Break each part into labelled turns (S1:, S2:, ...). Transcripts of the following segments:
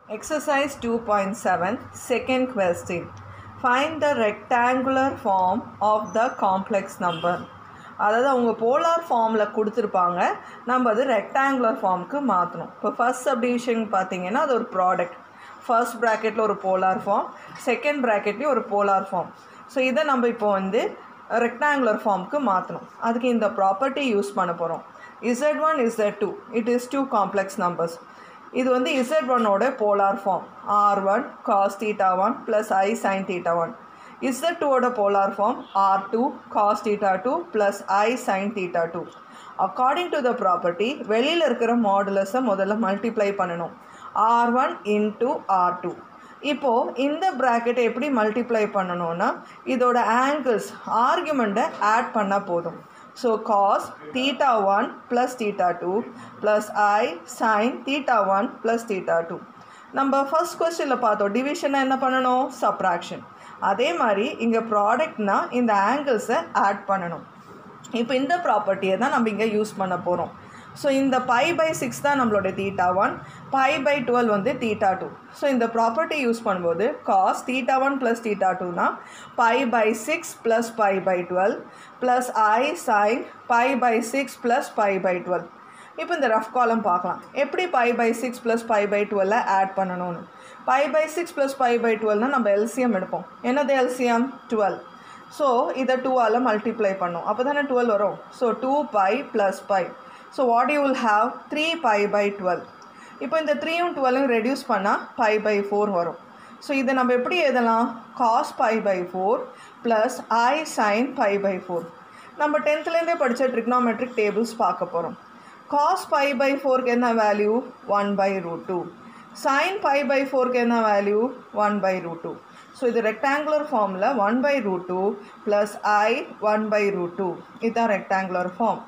S1: Exercise 2.7, second question. Find the rectangular form of the complex number. அதாவது அவங்க polar ஃபார்மில் கொடுத்துருப்பாங்க நம்ம அது ரெக்டாங்குலர் ஃபார்முக்கு மாற்றணும் இப்போ ஃபர்ஸ்ட் சப்டிவிஷன் பார்த்தீங்கன்னா அது ஒரு ப்ராடக்ட் ஃபர்ஸ்ட் ப்ராக்கெட்டில் ஒரு போலார் ஃபார்ம் செகண்ட் ப்ராக்கெட்லேயும் ஒரு போலார் ஃபார்ம் ஸோ இதை நம்ம இப்போ வந்து ரெக்டாங்குலர் ஃபார்முக்கு மாற்றணும் அதுக்கு இந்த ப்ராப்பர்ட்டி யூஸ் பண்ண போகிறோம் Z one Z two it is two complex numbers இது வந்து இசட் ஒன்னோட polar form R one cos theta one plus i sine theta one Z டூவோட polar form R two cos theta two plus i sine theta two according to the property வெளியில் இருக்கிற மாடுலஸை முதல்ல multiply பண்ணணும் R one into R two இப்போது இந்த ப்ராக்கெட்டை எப்படி multiply பண்ணணும்னா இதோட ஆங்கிள்ஸ் ஆர்குமெண்ட்டை ஆட் பண்ணால் போதும் so cos theta one plus theta two plus i sine theta one plus theta two நம்ம ஃபர்ஸ்ட் கொஸ்டினில் பார்த்தோம் டிவிஷனை என்ன பண்ணணும் சப்ராக்ஷன் அதே மாதிரி இங்கே ப்ராடக்ட்னா இந்த ஆங்கிள்ஸை ஆட் பண்ணணும் இப்போ இந்த ப்ராப்பர்ட்டியை தான் நம்ம இங்கே யூஸ் பண்ண போகிறோம் ஸோ இந்த பை பை சிக்ஸ் தான் நம்மளோட theta one pi by twelve வந்து தீட்டா டூ ஸோ இந்த ப்ராப்பர்ட்டி யூஸ் பண்ணும்போது cos theta one plus theta டூனா pi by six plus pi by twelve plus i sine pi by six plus pi by twelve இப்போ இந்த rough column பார்க்கலாம் எப்படி pi by six plus pi by டுவெல்லை add பண்ணணும்னு pi by six plus pi by டுவெல்னால் நம்ம LCM எடுப்போம் என்னது எல்சிஎம் டுவெல் ஸோ இதை டூவால் மல்டிப்ளை பண்ணும் அப்போ தானே டுவெல் வரும் so two pi plus pi so what you will have three pi by twelve இப்போ இந்த த்ரீயும் டுவெல்லும் ரெடியூஸ் பண்ணால் பை பை ஃபோர் வரும் ஸோ இதை நம்ம எப்படி எழுதலாம் cos pi by four plus i sine pi by four நம்ம டென்த்துலேருந்தே படித்த ட்ரிக்னாமெட்ரிக் டேபிள்ஸ் பார்க்க போகிறோம் காஸ் பை பை ஃபோருக்கு என்ன value one by root two sine pi by ஃபோருக்கு என்ன value one by root two so இது ரெக்டாங்குலர் ஃபார்மில் one by root two plus i one by root two இதுதான் rectangular form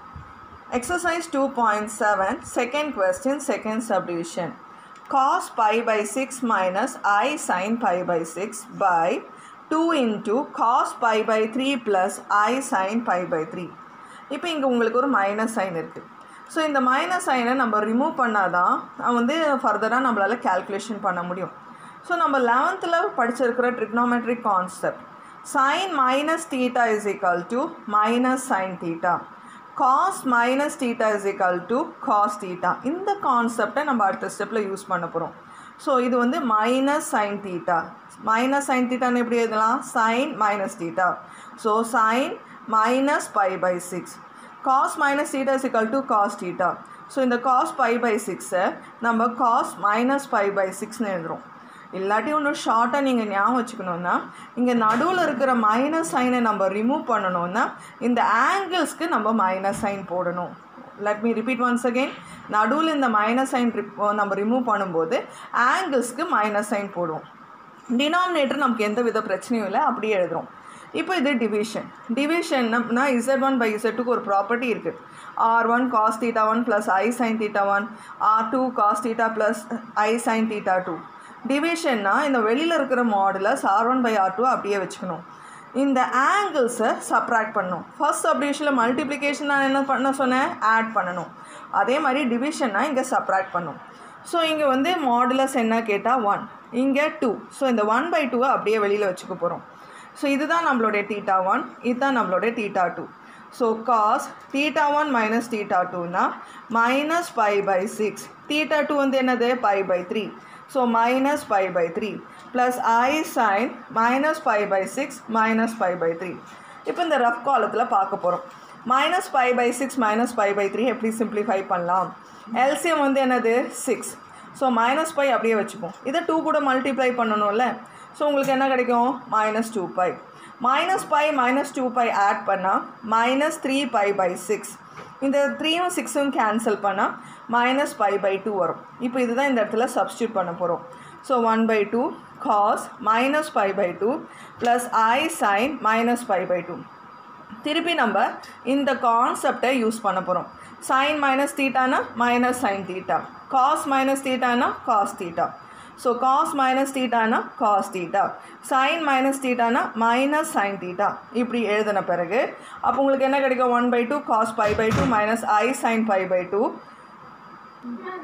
S1: exercise two point seven second question second subdivision cos pi by six minus i sine pi by six by two into cos pi by three plus i sine pi by three இப்போ இங்கே உங்களுக்கு ஒரு minus sign இருக்குது so இந்த minus சைனை நம்ம remove பண்ணால் தான் வந்து ஃபர்தராக நம்மளால் கேல்குலேஷன் பண்ண முடியும் ஸோ நம்ம லெவன்த்தில் படிச்சிருக்கிற trigonometric concept sine minus theta is equal to minus sine theta cos minus theta is equal to cos theta இந்த கான்செப்டை நம்ம அடுத்த ஸ்டெப்பில் யூஸ் பண்ண போகிறோம் ஸோ இது வந்து minus sine theta minus sine தீட்டான்னு எப்படி எழுதலாம் sine minus theta so sine minus pi by six cos minus theta is equal to cos theta so இந்த காஸ் பை பை சிக்ஸை நம்ம காஸ் மைனஸ் பை பை சிக்ஸ்னு எழுதுகிறோம் இல்லாட்டி ஒன்று ஷார்ட்டாக நீங்கள் ஞாபகம் வச்சுக்கணுன்னா இங்கே நடுவில் இருக்கிற மைனஸ் சைனை நம்ம ரிமூவ் பண்ணணுன்னா இந்த ஆங்கிள்ஸ்க்கு நம்ம மைனஸ் சைன் போடணும் let me repeat once again நடுவில் இந்த மைனஸ் சைன் நம்ம ரிமூவ் பண்ணும்போது ஆங்கிள்ஸ்க்கு மைனஸ் சைன் போடுவோம் டினாமினேட்டர் நமக்கு எந்த வித பிரச்சனையும் இல்லை அப்படியே எழுதுகிறோம் இப்போ இது டிவிஷன் டிவிஷன்னா இசட் ஒன் பை இசட் டூக்கு ஒரு ப்ராப்பர்ட்டி இருக்குது R one cos theta one plus i sine theta one R two cos theta plus i sine theta two டிவிஷன்னா இந்த வெளியில் இருக்கிற modulus R one by R two அப்படியே வச்சுக்கணும் இந்த ஆங்கிள்ஸை சப்ராக்ட் பண்ணணும் ஃபர்ஸ்ட் சப்டிவிஷனில் மல்டிப்ளிகேஷன் நான் என்ன பண்ண சொன்னேன் ஆட் பண்ணணும் அதே மாதிரி டிவிஷன்னா இங்கே சப்ராக்ட் பண்ணும் ஸோ இங்கே வந்து மாடுலஸ் என்ன கேட்டால் ஒன் இங்கே டூ ஸோ இந்த ஒன் பை டூவை அப்படியே வெளியில் வச்சுக்க போகிறோம் ஸோ இதுதான் நம்மளுடைய தீட்டா ஒன் இதுதான் நம்மளுடைய theta two so cos theta one minus theta டூனா minus pi by six theta two வந்து என்னது pi by three so minus pi by three plus i sine minus pi by six minus pi by three இப்போ இந்த rough காலத்தில் பார்க்க போகிறோம் minus pi by six minus pi by three எப்படி simplify பண்ணலாம் LCM வந்து என்னது சிக்ஸ் ஸோ மைனஸ் பை அப்படியே வச்சுப்போம் இதை டூ கூட மல்டிப்ளை பண்ணணும்ல ஸோ உங்களுக்கு என்ன கிடைக்கும் minus two pi minus pi minus two pi add பண்ணால் minus three pi by six இந்த த்ரீயும் சிக்ஸும் கேன்சல் பண்ணால் மைனஸ் பை பை டூ வரும் இப்போ இதுதான் இந்த இடத்துல சப்ஸ்டியூட் பண்ண போகிறோம் so one by two cos minus pi by two plus i sine minus pi by two திருப்பி நம்ம இந்த கான்செப்டை யூஸ் பண்ண போகிறோம் சைன் மைனஸ் தீட்டானா minus sine theta cos minus தீட்டானா cos theta so cos minus தீட்டானா காஸ் தீட்டா சைன் மைனஸ் தீட்டானா மைனஸ் சைன் தீட்டா இப்படி எழுதின பிறகு அப்போ உங்களுக்கு என்ன கிடைக்கும் one by two cos pi by two minus i sine pi by two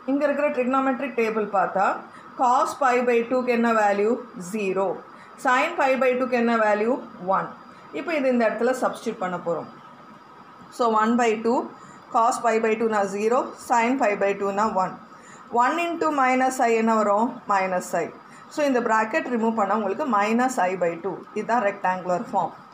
S1: இங்கே இருக்கிற ட்ரிக்னாமெட்ரிக் டேபிள் பார்த்தா காஸ் பை பை டூக்கு என்ன value zero sine pi by டூக்கு என்ன வேல்யூ ஒன் இப்போ இது இந்த இடத்துல சப்ஸ்டியூட் பண்ண போகிறோம் so one by two cos pi by டூனா ஜீரோ சைன் பை பை டூனா one one into minus i என்ன வரும் மைனஸ் ஐ ஸோ இந்த ப்ராக்கெட் ரிமூவ் பண்ணால் உங்களுக்கு மைனஸ் ஐ பை டூ இதுதான் ரெக்டாங்குலர் ஃபார்ம்